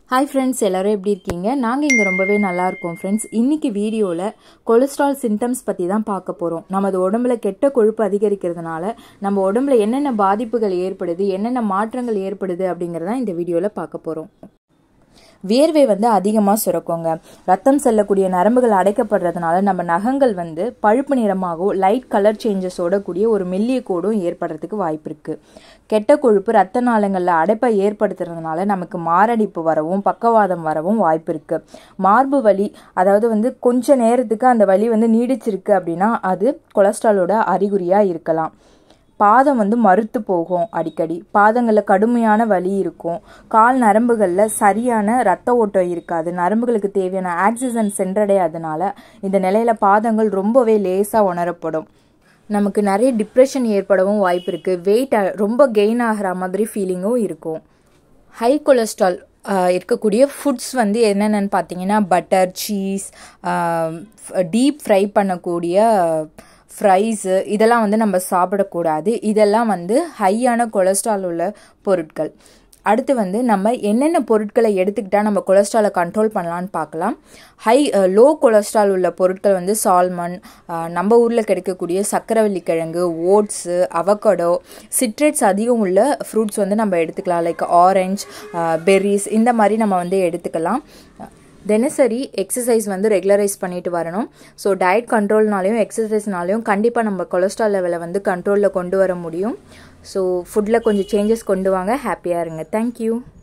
hi friends எல்லோரும் எப்படி இருக்கீங்க நாங்கள் இங்கே ரொம்பவே நல்லா இருக்கோம் ஃப்ரெண்ட்ஸ் இன்றைக்கி வீடியோவில் கொலஸ்ட்ரால் சிம்டம்ஸ் பற்றி தான் பார்க்க போகிறோம் நமது உடம்புல கெட்ட கொழுப்பு அதிகரிக்கிறதுனால நம்ம உடம்புல என்னென்ன பாதிப்புகள் ஏற்படுது என்னென்ன மாற்றங்கள் ஏற்படுது அப்படிங்கிறதான் இந்த வீடியோவில் பார்க்க போகிறோம் வியர்வை வந்து அதிகமாக சுரக்குங்க ரத்தம் செல்லக்கூடிய நரம்புகள் அடைக்கப்படுறதுனால நம்ம நகங்கள் வந்து பழுப்பு நிறமாகவும் லைட் கலர் சேஞ்சஸோட கூடிய ஒரு மெல்லிய கோடும் ஏற்படுறதுக்கு வாய்ப்பு இருக்குது கெட்ட கொழுப்பு ரத்த நாளங்களில் அடைப்பை ஏற்படுத்துறதுனால நமக்கு மாரடைப்பு வரவும் பக்கவாதம் வரவும் வாய்ப்பு இருக்குது மார்பு வலி அதாவது வந்து கொஞ்ச நேரத்துக்கு அந்த வலி வந்து நீடிச்சிருக்கு அப்படின்னா அது கொலஸ்ட்ராலோட அறிகுறியாக இருக்கலாம் பாதம் வந்து மறுத்து போகும் அடிக்கடி பாதங்களில் கடுமையான வலி இருக்கும் கால் நரம்புகளில் சரியான ரத்த ஓட்டம் இருக்காது நரம்புகளுக்கு தேவையான ஆக்சிஜன் சென்றடையாதனால இந்த நிலையில் பாதங்கள் ரொம்பவே லேசாக உணரப்படும் நமக்கு நிறைய டிப்ரெஷன் ஏற்படவும் வாய்ப்பு இருக்குது வெயிட் ரொம்ப கெயின் ஆகிற மாதிரி ஃபீலிங்கும் இருக்கும் ஹை கொலஸ்ட்ரால் இருக்கக்கூடிய ஃபுட்ஸ் வந்து என்னென்னு பார்த்தீங்கன்னா பட்டர் சீஸ் டீப் ஃப்ரை பண்ணக்கூடிய ஃப்ரைஸு இதெல்லாம் வந்து நம்ம சாப்பிடக்கூடாது இதெல்லாம் வந்து ஹையான கொலஸ்ட்ரால் உள்ள பொருட்கள் அடுத்து வந்து நம்ம என்னென்ன பொருட்களை எடுத்துக்கிட்டால் நம்ம கொலஸ்ட்ராலை கண்ட்ரோல் பண்ணலான்னு பார்க்கலாம் ஹை லோ கொலஸ்ட்ரால் உள்ள பொருட்கள் வந்து சால்மன் நம்ம ஊரில் கிடைக்கக்கூடிய சக்கரவள்ளி கிழங்கு ஓட்ஸு அவகடோ சிட்ரேட்ஸ் அதிகம் உள்ள ஃப்ரூட்ஸ் வந்து நம்ம எடுத்துக்கலாம் லைக் ஆரஞ்ச் பெர்ரிஸ் இந்த மாதிரி நம்ம வந்து எடுத்துக்கலாம் தினசரி எக்ஸசைஸ் வந்து ரெகுலரைஸ் பண்ணிட்டு வரணும் ஸோ டயட் கண்ட்ரோல்னாலையும் எக்ஸசைஸ்னாலையும் கண்டிப்பாக நம்ம கொலஸ்ட்ரால் லெவலை வந்து கண்ட்ரோலில் கொண்டு வர முடியும் ஸோ ஃபுட்டில் கொஞ்சம் சேஞ்சஸ் கொண்டு வாங்க ஹாப்பியாக இருங்க தேங்க்யூ